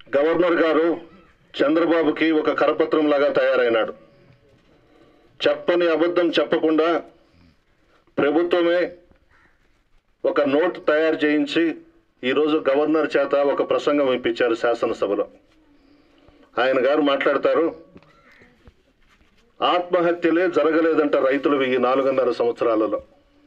governor గారు చంద్రబాబుకి ఒక కరపత్రం లాగా తయారైనాడు చెప్పని అబద్ధం చెప్పకుండా ప్రభుత్వమే ఒక నోట్ తయారు చేయించి ఈరోజు గవర్నర్ చేత ఒక ప్రసంగం ఇప్పించారు శాసనసభలో ఆయన గారు మాట్లాడతారు ఆత్మహత్యలే జరగలేదంట రైతులు ఈ నాలుగున్నర సంవత్సరాలలో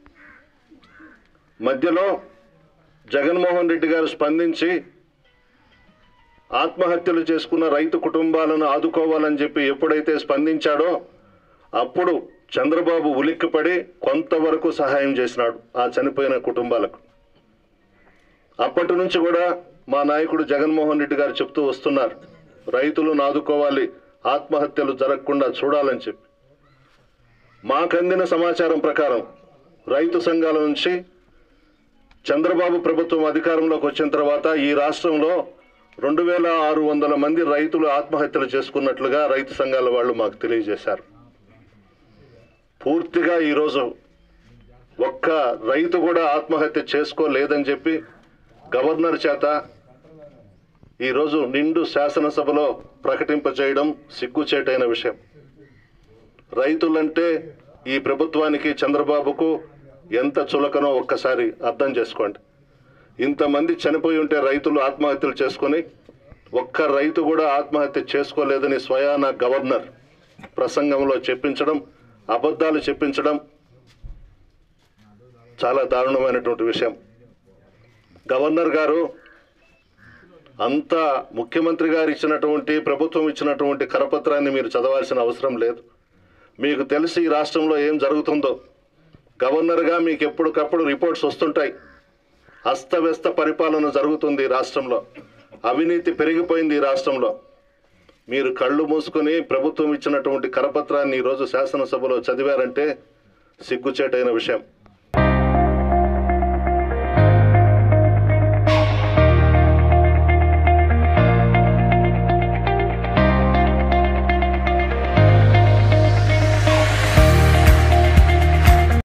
మధ్యలో జగన్మోహన్ రెడ్డి గారు స్పందించి ఆత్మహత్యలు చేసుకున్న రైతు కుటుంబాలను ఆదుకోవాలని చెప్పి ఎప్పుడైతే స్పందించాడో అప్పుడు చంద్రబాబు ఉలిక్కిపడి కొంతవరకు సహాయం చేసినాడు ఆ చనిపోయిన కుటుంబాలకు అప్పటి నుంచి కూడా మా నాయకుడు జగన్మోహన్ రెడ్డి గారు చెప్తూ వస్తున్నారు రైతులను ఆదుకోవాలి ఆత్మహత్యలు జరగకుండా చూడాలని చెప్పి మాకందిన సమాచారం ప్రకారం రైతు సంఘాల నుంచి చంద్రబాబు ప్రభుత్వం అధికారంలోకి వచ్చిన తర్వాత ఈ రాష్ట్రంలో రెండు వేల ఆరు వందల మంది రైతులు ఆత్మహత్యలు చేసుకున్నట్లుగా రైతు సంఘాల వాళ్ళు మాకు తెలియజేశారు పూర్తిగా ఈరోజు ఒక్క రైతు కూడా ఆత్మహత్య చేసుకోలేదని చెప్పి గవర్నర్ చేత ఈరోజు నిండు శాసనసభలో ప్రకటింపచేయడం సిగ్గుచేటైన విషయం రైతులంటే ఈ ప్రభుత్వానికి చంద్రబాబుకు ఎంత చులకనో ఒక్కసారి అర్థం చేసుకోండి ఇంతమంది చనిపోయి ఉంటే రైతులు ఆత్మహత్యలు చేసుకొని ఒక్క రైతు కూడా ఆత్మహత్య చేసుకోలేదని స్వయాన గవర్నర్ ప్రసంగంలో చెప్పించడం అబద్ధాలు చెప్పించడం చాలా దారుణమైనటువంటి విషయం గవర్నర్ గారు అంత ముఖ్యమంత్రి గారు ఇచ్చినటువంటి ప్రభుత్వం ఇచ్చినటువంటి కరపత్రాన్ని మీరు చదవాల్సిన అవసరం లేదు మీకు తెలిసి ఈ రాష్ట్రంలో ఏం జరుగుతుందో గవర్నర్గా మీకు ఎప్పటికప్పుడు రిపోర్ట్స్ వస్తుంటాయి అస్తవ్యస్త పరిపాలన జరుగుతుంది ఈ రాష్ట్రంలో అవినీతి పెరిగిపోయింది ఈ రాష్ట్రంలో మీరు కళ్ళు మూసుకొని ప్రభుత్వం ఇచ్చినటువంటి కరపత్రాన్ని ఈరోజు శాసనసభలో చదివారంటే సిగ్గుచేటైన విషయం